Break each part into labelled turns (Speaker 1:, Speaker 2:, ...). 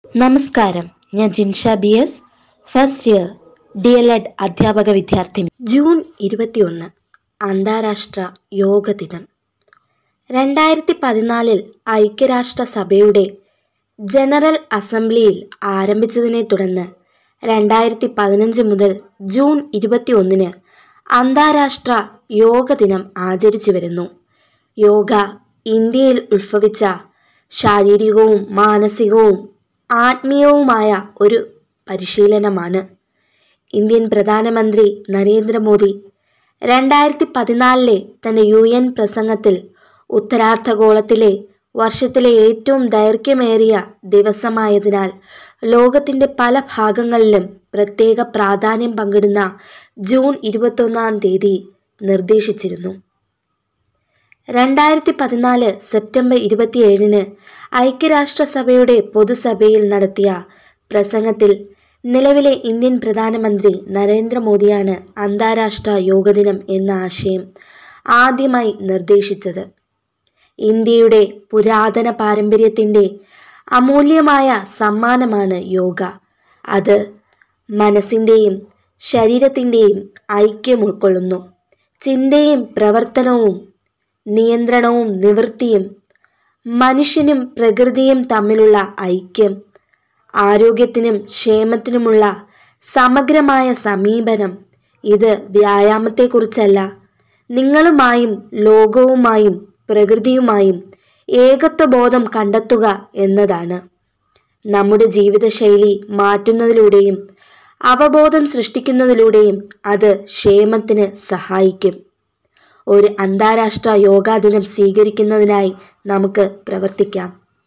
Speaker 1: നമസ്കാരം ഞാൻ Jinsha B S first year D L Ed അധ്യാപക വിദ്യാർത്ഥിനി
Speaker 2: ജൂൺ ഇരുപത്തിയൊന്ന് അന്താരാഷ്ട്ര യോഗ ദിനം രണ്ടായിരത്തി പതിനാലിൽ ഐക്യരാഷ്ട്രസഭയുടെ ജനറൽ അസംബ്ലിയിൽ ആരംഭിച്ചതിനെ തുടർന്ന് രണ്ടായിരത്തി പതിനഞ്ച് മുതൽ ജൂൺ ഇരുപത്തിയൊന്നിന് അന്താരാഷ്ട്ര യോഗ ദിനം ആചരിച്ചു വരുന്നു യോഗ ഇന്ത്യയിൽ ഉത്ഭവിച്ച ശാരീരികവും മാനസികവും ആത്മീയവുമായ ഒരു പരിശീലനമാണ് ഇന്ത്യൻ പ്രധാനമന്ത്രി നരേന്ദ്രമോദി രണ്ടായിരത്തി പതിനാലിലെ തന്റെ യു എൻ പ്രസംഗത്തിൽ ഉത്തരാർദ്ധഗോളത്തിലെ വർഷത്തിലെ ഏറ്റവും ദൈർഘ്യമേറിയ ദിവസമായതിനാൽ ലോകത്തിന്റെ പല ഭാഗങ്ങളിലും പ്രത്യേക പ്രാധാന്യം പങ്കിടുന്ന ജൂൺ ഇരുപത്തൊന്നാം തീയതി നിർദ്ദേശിച്ചിരുന്നു രണ്ടായിരത്തി പതിനാല് സെപ്റ്റംബർ ഇരുപത്തിയേഴിന് ഐക്യരാഷ്ട്രസഭയുടെ പൊതുസഭയിൽ നടത്തിയ പ്രസംഗത്തിൽ നിലവിലെ ഇന്ത്യൻ പ്രധാനമന്ത്രി നരേന്ദ്രമോദിയാണ് അന്താരാഷ്ട്ര യോഗദിനം എന്ന ആശയം ആദ്യമായി നിർദ്ദേശിച്ചത് ഇന്ത്യയുടെ പുരാതന പാരമ്പര്യത്തിൻ്റെ അമൂല്യമായ സമ്മാനമാണ് യോഗ അത് മനസ്സിൻ്റെയും ശരീരത്തിൻ്റെയും ഐക്യം ഉൾക്കൊള്ളുന്നു ചിന്തയും പ്രവർത്തനവും നിയന്ത്രണവും നിവൃത്തിയും മനുഷ്യനും പ്രകൃതിയും തമ്മിലുള്ള ഐക്യം ആരോഗ്യത്തിനും ക്ഷേമത്തിനുമുള്ള സമഗ്രമായ സമീപനം ഇത് വ്യായാമത്തെക്കുറിച്ചല്ല നിങ്ങളുമായും ലോകവുമായും പ്രകൃതിയുമായും ഏകത്വബോധം കണ്ടെത്തുക എന്നതാണ് നമ്മുടെ ജീവിതശൈലി മാറ്റുന്നതിലൂടെയും അവബോധം സൃഷ്ടിക്കുന്നതിലൂടെയും അത് ക്ഷേമത്തിന് സഹായിക്കും ഒരു അന്താരാഷ്ട്ര യോഗാ ദിനം സ്വീകരിക്കുന്നതിനായി നമുക്ക് പ്രവർത്തിക്കാം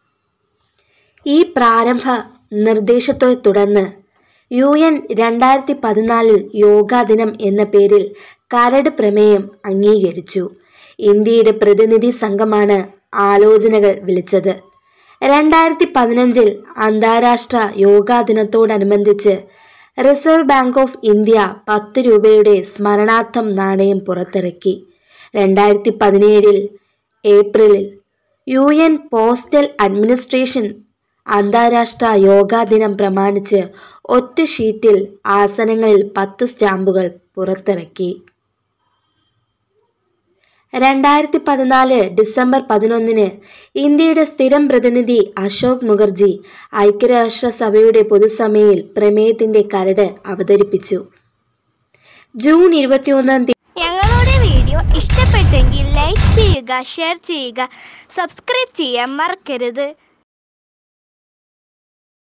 Speaker 2: ഈ പ്രാരംഭ നിർദ്ദേശത്തെ തുടർന്ന് യു എൻ രണ്ടായിരത്തി പതിനാലിൽ യോഗാ ദിനം എന്ന പേരിൽ കരട് പ്രമേയം അംഗീകരിച്ചു ഇന്ത്യയുടെ പ്രതിനിധി സംഘമാണ് ആലോചനകൾ വിളിച്ചത് രണ്ടായിരത്തി പതിനഞ്ചിൽ അന്താരാഷ്ട്ര യോഗാ ദിനത്തോടനുബന്ധിച്ച് റിസർവ് ബാങ്ക് ഓഫ് ഇന്ത്യ പത്ത് രൂപയുടെ സ്മരണാർത്ഥം നാണയം പുറത്തിറക്കി രണ്ടായിരത്തി പതിനേഴിൽ ഏപ്രിലിൽ യു എൻ പോസ്റ്റൽ അഡ്മിനിസ്ട്രേഷൻ അന്താരാഷ്ട്ര യോഗാ ദിനം പ്രമാണിച്ച് ഒറ്റ ഷീറ്റിൽ ആസനങ്ങളിൽ പത്ത് സ്റ്റാമ്പുകൾ പുറത്തിറക്കി രണ്ടായിരത്തി പതിനാല് ഡിസംബർ പതിനൊന്നിന് ഇന്ത്യയുടെ സ്ഥിരം പ്രതിനിധി അശോക് മുഖർജി ഐക്യരാഷ്ട്രസഭയുടെ പൊതുസഭയിൽ പ്രമേയത്തിന്റെ കരട് അവതരിപ്പിച്ചു ജൂൺ ഇരുപത്തിയൊന്നാം തീയതി
Speaker 3: ഞങ്ങളുടെ വീഡിയോ ഇഷ്ടപ്പെട്ടെങ്കിൽ ലൈക്ക് ചെയ്യുക ഷെയർ ചെയ്യുക സബ്സ്ക്രൈബ് ചെയ്യാൻ മറക്കരുത്